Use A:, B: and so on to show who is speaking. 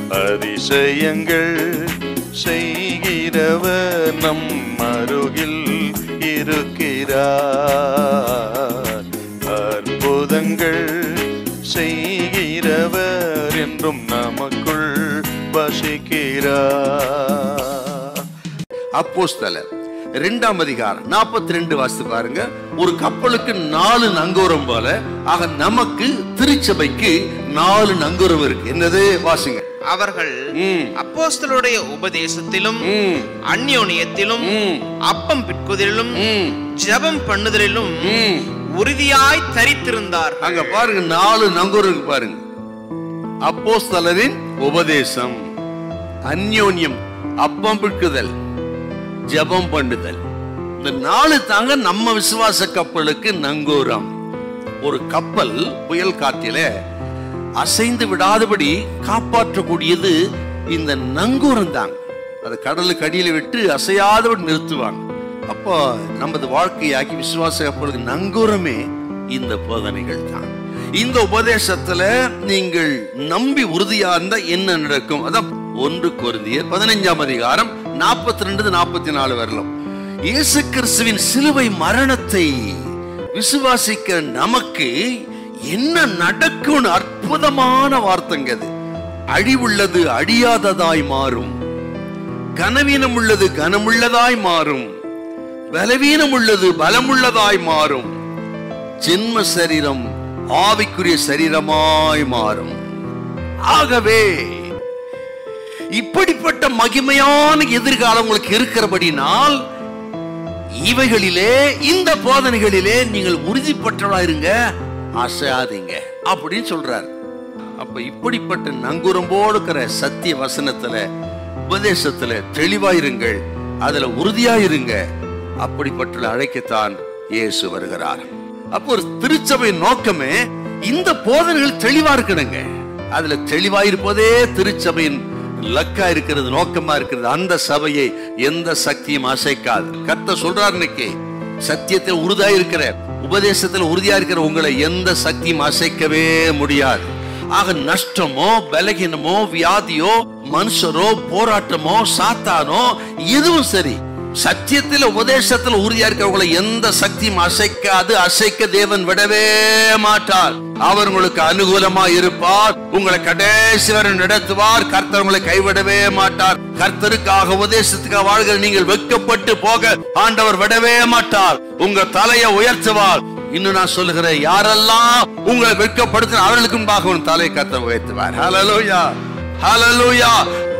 A: அதிசயங்கள் செய்கிறவர் நம் அருகில் இருக்கிறார் அற்புதங்கள் செய்கிறவர் என்றும் நமக்குள் வசிக்கிறார்
B: அப்போஸ்தலர் இரண்டாம் அதிகாரம் நாற்பத்தி ரெண்டு வாசித்து பாருங்க ஒரு கப்பலுக்கு நாலு நங்கூரம் போல ஆக நமக்கு திருச்சபைக்கு நாலு நங்கூரம் இருக்கு என்னது வாசிங்க
C: அவர்கள்
B: ம்.
C: அப்போஸ்தலருடைய உபதேசத்திலும்
B: ம்,
C: அந்யோனியத்திலும்
B: ம்,
C: அப்பம் பிற்குதலிலும்
B: ம்,
C: ஜெபம் பண்ணுதலிலும்
B: ம்.
C: உறுதியாய் தரித்திருந்தார்
B: அங்க பாருங்க நாலு நங்கூரம் இருக்கு பாருங்க அப்போஸ்தலரின் உபதேசம் அந்யோன்யம் அப்பம் பிற்குதல் ஜெபம் பண்ணுதல் இந்த நாலு தாங்க நம்ம விசுவாச கப்பலுக்கு நங்கூரம் ஒரு கப்பல் புயல் காற்றில அசைந்து விடாதபடி காப்பாற்றக்கூடியது இந்த நங்கூரம் தாங்க அதை கடலுக்கு அடியில விட்டு அசையாதபடி நிறுத்துவாங்க அப்போ நமது வாழ்க்கையாக்கி விசுவாச கப்பலுக்கு நங்கூரமே இந்த போதனைகள் தான் இந்த உபதேசத்துல நீங்கள் நம்பி உறுதியா இருந்தா என்ன நடக்கும் அதான் ஒன்று கொருந்தியர் பதினைஞ்சாம் அதிகாரம் நாற்பத்தி ரெண்டு நாற்பத்தி நாலு வரலாம் இயேசு கிறிஸ்துவின் சிலுவை மரணத்தை விசுவாசிக்க நமக்கு என்ன நடக்கும்னு அற்புதமான வார்த்தைங்க அது அழிவுள்ளது அழியாததாய் மாறும் கனவீனம் உள்ளது கனமுள்ளதாய் மாறும் பலவீனம் உள்ளது பலமுள்ளதாய் மாறும் ஜென்ம சரீரம் ஆவிக்குரிய சரீரமாய் மாறும் ஆகவே இப்படிப்பட்ட மகிமையான எதிர்காலம் உங்களுக்கு இருக்கிறபடினால் இவைகளிலே இந்த போதனைகளிலே நீங்கள் உறுதிப்பட்டவளா இருங்க அசையாதீங்க அப்படின்னு சொல்றார் அப்ப இப்படிப்பட்ட நங்குரம்போடு இருக்கிற சத்திய வசனத்துல உபதேசத்துல தெளிவாயிருங்கள் அதுல உறுதியாயிருங்க அப்படிப்பட்ட அழைக்கத்தான் இயேசு வருகிறார் அப்போ ஒரு திருச்சபை நோக்கமே இந்த போதனைகள் தெளிவா இருக்கணுங்க அதுல தெளிவாயிருப்பதே திருச்சபையின் லக்கா இருக்கிறது நோக்கமா இருக்கிறது அந்த சபையை எந்த சக்தியும் அசைக்காது கர்த்தர் சொல்றார் இன்னைக்கு சத்தியத்தில் உறுதியா இருக்கிற உபதேசத்தில் உறுதியா இருக்கிற உங்களை எந்த சக்தியும் அசைக்கவே முடியாது ஆக நஷ்டமோ பலகீனமோ வியாதியோ மனுஷரோ போராட்டமோ சாத்தானோ எதுவும் சரி சத்தியத்தில் உபதேசத்தில் உறுதியா இருக்கிறவங்களை எந்த சக்தியும் அசைக்காது அசைக்க தேவன் விடவே மாட்டார் அவர் உங்களுக்கு அனுகூலமா இருப்பார் உங்களை கடைசி வரை நடத்துவார் கர்த்தர் உங்களை கைவிடவே மாட்டார் கர்த்தருக்காக உபதேசத்துக்காக வாழ்கிற நீங்கள் வெட்கப்பட்டு போக ஆண்டவர் விடவே மாட்டார் உங்க தலையை உயர்த்துவார் இன்னும் நான் சொல்லுகிறேன் யாரெல்லாம் உங்களை வெட்கப்படுத்தின அவர்களுக்கு முன்பாக உன் தலையை கர்த்தர் உயர்த்துவார் ஹalleluya ஹalleluya